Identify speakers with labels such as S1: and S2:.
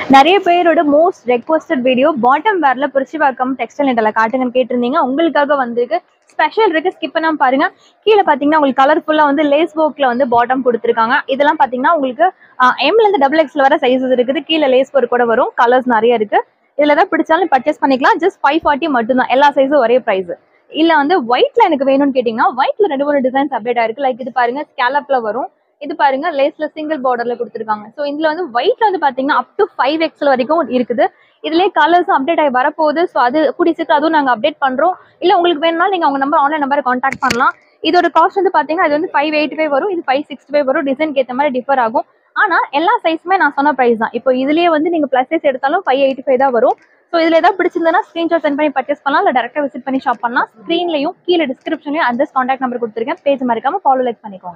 S1: நிறைய பேரோட most requested video bottom வேர்ல புரிச்சிவாக்கம் டெக்ஸ்டைல் நெட்டில் காட்டுங்கன்னு கேட்டிருந்தீங்க உங்களுக்காக வந்திருக்கு ஸ்பெஷல் இருக்கு ஸ்கிப் பண்ணாம பாருங்க கீழே பாத்தீங்கன்னா உங்களுக்கு கலர்ஃபுல்லா வந்து லேஸ் ஒர்க்ல வந்து பாட்டம் கொடுத்துருக்காங்க இதெல்லாம் பாத்தீங்கன்னா உங்களுக்கு எம்ல இருந்து டபுள் எக்ஸ்ல வர சைஸஸ் இருக்குது கீழே லேஸ் ஒர்க் கூட வரும் கலர்ஸ் நிறைய இருக்கு இதுல தான் பிடிச்சாலும் பர்ச்சேஸ் பண்ணிக்கலாம் ஜஸ்ட் ஃபைவ் ஃபார்ட்டி மட்டும்தான் எல்லா சைஸும் ஒரே பிரைஸ் இல்ல வந்து ஒயிட்ல எனக்கு வேணும்னு கேட்டீங்கன்னா ஒயிட்ல ரெண்டு மூணு டிசைன்ஸ் அப்டேட் ஆயிருக்கு லைக் இது பாருங்க ஸ்கேலப்ல வரும் இது பாருங்க லேஸ்ல சிங்கிள் பார்டர்ல கொடுத்துருக்காங்க ஸோ இதுல வந்து ஒயிட்ல வந்து பாத்தீங்கன்னா அப் டு ஃபைவ் எக்ஸ்எல் வரைக்கும் இருக்குது இதுலயே கலர்ஸும் அப்டேட் ஆகி வரப்போகுது ஸோ அது கூடிய சீக்கிரம் அதுவும் நாங்கள் அப்டேட் பண்றோம் இல்ல உங்களுக்கு வேணும்னா நீங்க அவங்க நம்பர் ஆன்லைன் நம்பரை காண்டாக்ட் பண்ணலாம் இதோட காஸ்ட் வந்து பாத்தீங்கன்னா இது வந்து ஃபைவ் எயிட்டி ஃபைவ் வரும் இது ஃபைவ் சிக்ஸ்டி ஃபைவ் வரும் டிசைன்க்கு ஏற்ற மாதிரி டிஃபர் ஆகும் ஆனா எல்லா சைஸுமே நான் சொன்ன ப்ரைஸ் தான் இப்போ இதுலயே வந்து நீங்க ப்ளஸ் சைஸ் எடுத்தாலும் ஃபைவ் எயிட்டி ஃபைவ் தான் வரும் ஸோ இதுல ஏதாவது பிடிச்சிருந்தனா ஸ்க்ரீன்ஷாட் சென்ட் பண்ணி பர்ச்சேஸ் பண்ணலாம் இல்லை டேரக்டா விசிட் பண்ணி ஷாப் பண்ணலாம் ஸ்க்ரீன்லையும் கீழே டிஸ்கிரிப்ஷன்லையும் அட்ரஸ் காண்டாக்ட் நம்பர் கொடுத்துருக்கேன் பேஜ் மறக்காம ஃபாலோ லைக் பண்ணிக்கோங்க